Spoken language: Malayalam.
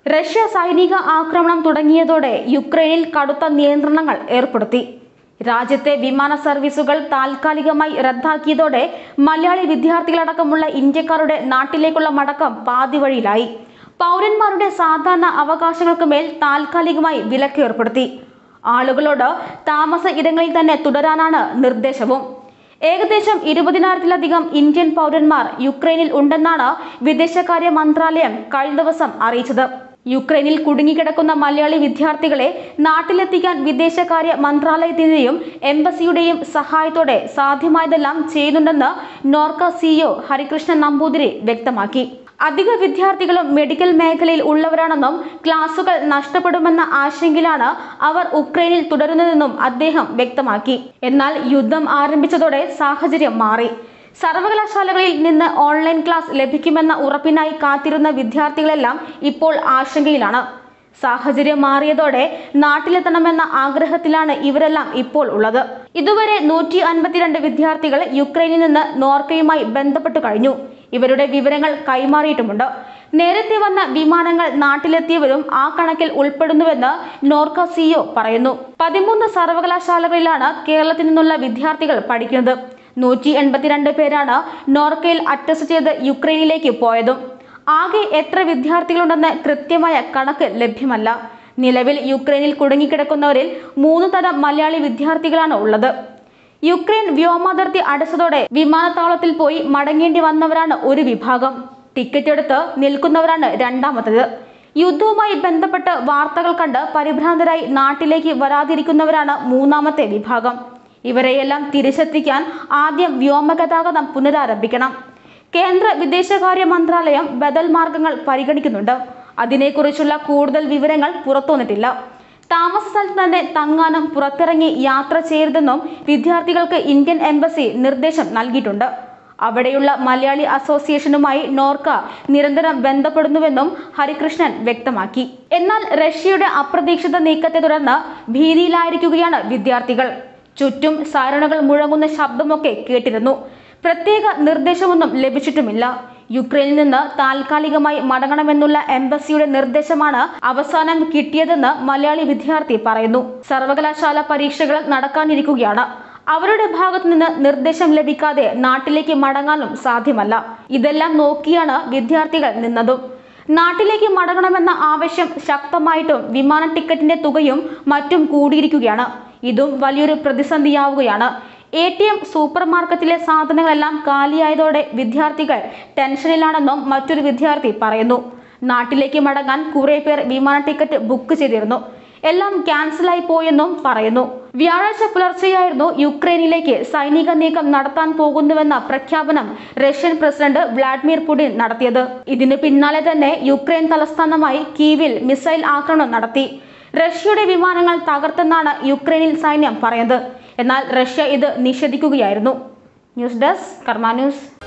റഷ്യ സൈനിക ആക്രമണം തുടങ്ങിയതോടെ യുക്രൈനിൽ കടുത്ത നിയന്ത്രണങ്ങൾ ഏർപ്പെടുത്തി രാജ്യത്തെ വിമാന സർവീസുകൾ താൽക്കാലികമായി റദ്ദാക്കിയതോടെ മലയാളി വിദ്യാർത്ഥികളടക്കമുള്ള ഇന്ത്യക്കാരുടെ നാട്ടിലേക്കുള്ള മടക്കം പാതി വഴിയിലായി പൗരന്മാരുടെ സാധാരണ അവകാശങ്ങൾക്ക് മേൽ താൽക്കാലികമായി വിലക്ക് ഏർപ്പെടുത്തി ആളുകളോട് താമസ ഇടങ്ങളിൽ തന്നെ തുടരാനാണ് നിർദ്ദേശവും ഏകദേശം ഇരുപതിനായിരത്തിലധികം ഇന്ത്യൻ പൗരന്മാർ യുക്രൈനിൽ ഉണ്ടെന്നാണ് വിദേശകാര്യ മന്ത്രാലയം കഴിഞ്ഞ ദിവസം അറിയിച്ചത് യുക്രൈനിൽ കുടുങ്ങിക്കിടക്കുന്ന മലയാളി വിദ്യാർത്ഥികളെ നാട്ടിലെത്തിക്കാൻ വിദേശകാര്യ മന്ത്രാലയത്തിന്റെയും എംബസിയുടെയും സഹായത്തോടെ സാധ്യമായതെല്ലാം ചെയ്യുന്നുണ്ടെന്ന് നോർക്ക സിഇഒ ഹരികൃഷ്ണൻ നമ്പൂതിരി വ്യക്തമാക്കി അധിക വിദ്യാർത്ഥികളും മെഡിക്കൽ മേഖലയിൽ ഉള്ളവരാണെന്നും ക്ലാസുകൾ നഷ്ടപ്പെടുമെന്ന ആശങ്കയിലാണ് അവർ ഉക്രൈനിൽ തുടരുന്നതെന്നും അദ്ദേഹം വ്യക്തമാക്കി എന്നാൽ യുദ്ധം ആരംഭിച്ചതോടെ സാഹചര്യം മാറി സർവകലാശാലകളിൽ നിന്ന് ഓൺലൈൻ ക്ലാസ് ലഭിക്കുമെന്ന ഉറപ്പിനായി കാത്തിരുന്ന വിദ്യാർത്ഥികളെല്ലാം ഇപ്പോൾ ആശങ്കയിലാണ് സാഹചര്യം മാറിയതോടെ നാട്ടിലെത്തണമെന്ന ആഗ്രഹത്തിലാണ് ഇവരെല്ലാം ഇപ്പോൾ ഉള്ളത് ഇതുവരെ നൂറ്റി അൻപത്തിരണ്ട് വിദ്യാർത്ഥികൾ യുക്രൈനിൽ നിന്ന് നോർക്കയുമായി ബന്ധപ്പെട്ടു കഴിഞ്ഞു ഇവരുടെ വിവരങ്ങൾ കൈമാറിയിട്ടുമുണ്ട് നേരത്തെ വന്ന വിമാനങ്ങൾ നാട്ടിലെത്തിയവരും ആ കണക്കിൽ ഉൾപ്പെടുന്നുവെന്ന് നോർക്ക സിഇഒ പറയുന്നു പതിമൂന്ന് സർവകലാശാലകളിലാണ് കേരളത്തിൽ നിന്നുള്ള വിദ്യാർത്ഥികൾ പഠിക്കുന്നത് നൂറ്റി എൺപത്തിരണ്ട് പേരാണ് നോർക്കയിൽ അറ്റസ്റ്റ് ചെയ്ത് യുക്രൈനിലേക്ക് പോയതും ആകെ എത്ര വിദ്യാർത്ഥികളുണ്ടെന്ന് കൃത്യമായ കണക്ക് ലഭ്യമല്ല നിലവിൽ യുക്രൈനിൽ കുടുങ്ങിക്കിടക്കുന്നവരിൽ മൂന്ന് തരം മലയാളി വിദ്യാർത്ഥികളാണ് ഉള്ളത് യുക്രൈൻ വ്യോമാതിർത്തി അടച്ചതോടെ വിമാനത്താവളത്തിൽ പോയി മടങ്ങേണ്ടി വന്നവരാണ് ഒരു വിഭാഗം ടിക്കറ്റ് എടുത്ത് നിൽക്കുന്നവരാണ് രണ്ടാമത്തത് യുദ്ധവുമായി ബന്ധപ്പെട്ട് വാർത്തകൾ കണ്ട് പരിഭ്രാന്തരായി നാട്ടിലേക്ക് വരാതിരിക്കുന്നവരാണ് മൂന്നാമത്തെ വിഭാഗം ഇവരെയെല്ലാം തിരിച്ചെത്തിക്കാൻ ആദ്യം വ്യോമഗതാഗതം പുനരാരംഭിക്കണം കേന്ദ്ര വിദേശകാര്യ മന്ത്രാലയം ബദൽ മാർഗങ്ങൾ പരിഗണിക്കുന്നുണ്ട് അതിനെക്കുറിച്ചുള്ള കൂടുതൽ വിവരങ്ങൾ പുറത്തുവന്നിട്ടില്ല താമസ സ്ഥലത്ത് തന്നെ തങ്ങാനും പുറത്തിറങ്ങി യാത്ര ചെയ്യരുതെന്നും വിദ്യാർത്ഥികൾക്ക് ഇന്ത്യൻ എംബസി നിർദ്ദേശം നൽകിയിട്ടുണ്ട് അവിടെയുള്ള മലയാളി അസോസിയേഷനുമായി നോർക്ക നിരന്തരം ബന്ധപ്പെടുന്നുവെന്നും ഹരികൃഷ്ണൻ വ്യക്തമാക്കി എന്നാൽ റഷ്യയുടെ അപ്രതീക്ഷിത നീക്കത്തെ തുടർന്ന് ഭീതിയിലായിരിക്കുകയാണ് വിദ്യാർത്ഥികൾ ചുറ്റും സാരണകൾ മുഴങ്ങുന്ന ശബ്ദമൊക്കെ കേട്ടിരുന്നു പ്രത്യേക നിർദ്ദേശമൊന്നും ലഭിച്ചിട്ടുമില്ല യുക്രൈനിൽ നിന്ന് താൽക്കാലികമായി മടങ്ങണമെന്നുള്ള എംബസിയുടെ നിർദ്ദേശമാണ് അവസാനം കിട്ടിയതെന്ന് മലയാളി വിദ്യാർത്ഥി പറയുന്നു സർവകലാശാല പരീക്ഷകൾ നടക്കാനിരിക്കുകയാണ് അവരുടെ ഭാഗത്തു നിന്ന് നിർദ്ദേശം ലഭിക്കാതെ നാട്ടിലേക്ക് മടങ്ങാനും സാധ്യമല്ല ഇതെല്ലാം നോക്കിയാണ് വിദ്യാർത്ഥികൾ നിന്നതും നാട്ടിലേക്ക് മടങ്ങണമെന്ന ആവശ്യം ശക്തമായിട്ടും വിമാന ടിക്കറ്റിന്റെ തുകയും മറ്റും കൂടിയിരിക്കുകയാണ് ഇതും വലിയൊരു പ്രതിസന്ധിയാവുകയാണ് എ ടി എം സൂപ്പർ മാർക്കറ്റിലെ സാധനങ്ങളെല്ലാം കാലിയായതോടെ വിദ്യാർത്ഥികൾ ടെൻഷനിലാണെന്നും മറ്റൊരു വിദ്യാർത്ഥി പറയുന്നു നാട്ടിലേക്ക് മടങ്ങാൻ കുറെ പേർ വിമാന ടിക്കറ്റ് ബുക്ക് ചെയ്തിരുന്നു എല്ലാം ക്യാൻസലായി പോയെന്നും പറയുന്നു വ്യാഴാഴ്ച പുലർച്ചെയായിരുന്നു യുക്രൈനിലേക്ക് സൈനിക നീക്കം നടത്താൻ പോകുന്നുവെന്ന പ്രഖ്യാപനം റഷ്യൻ പ്രസിഡന്റ് വ്ളാഡിമിർ പുടിൻ നടത്തിയത് ഇതിന് പിന്നാലെ തന്നെ യുക്രൈൻ തലസ്ഥാനമായി കീവിൽ മിസൈൽ ആക്രമണം നടത്തി റഷ്യയുടെ വിമാനങ്ങൾ തകർത്തെന്നാണ് യുക്രൈനിൽ സൈന്യം പറയുന്നത് എന്നാൽ റഷ്യ ഇത് നിഷേധിക്കുകയായിരുന്നു ന്യൂസ് ഡെസ്ക് കർമ്മ ന്യൂസ്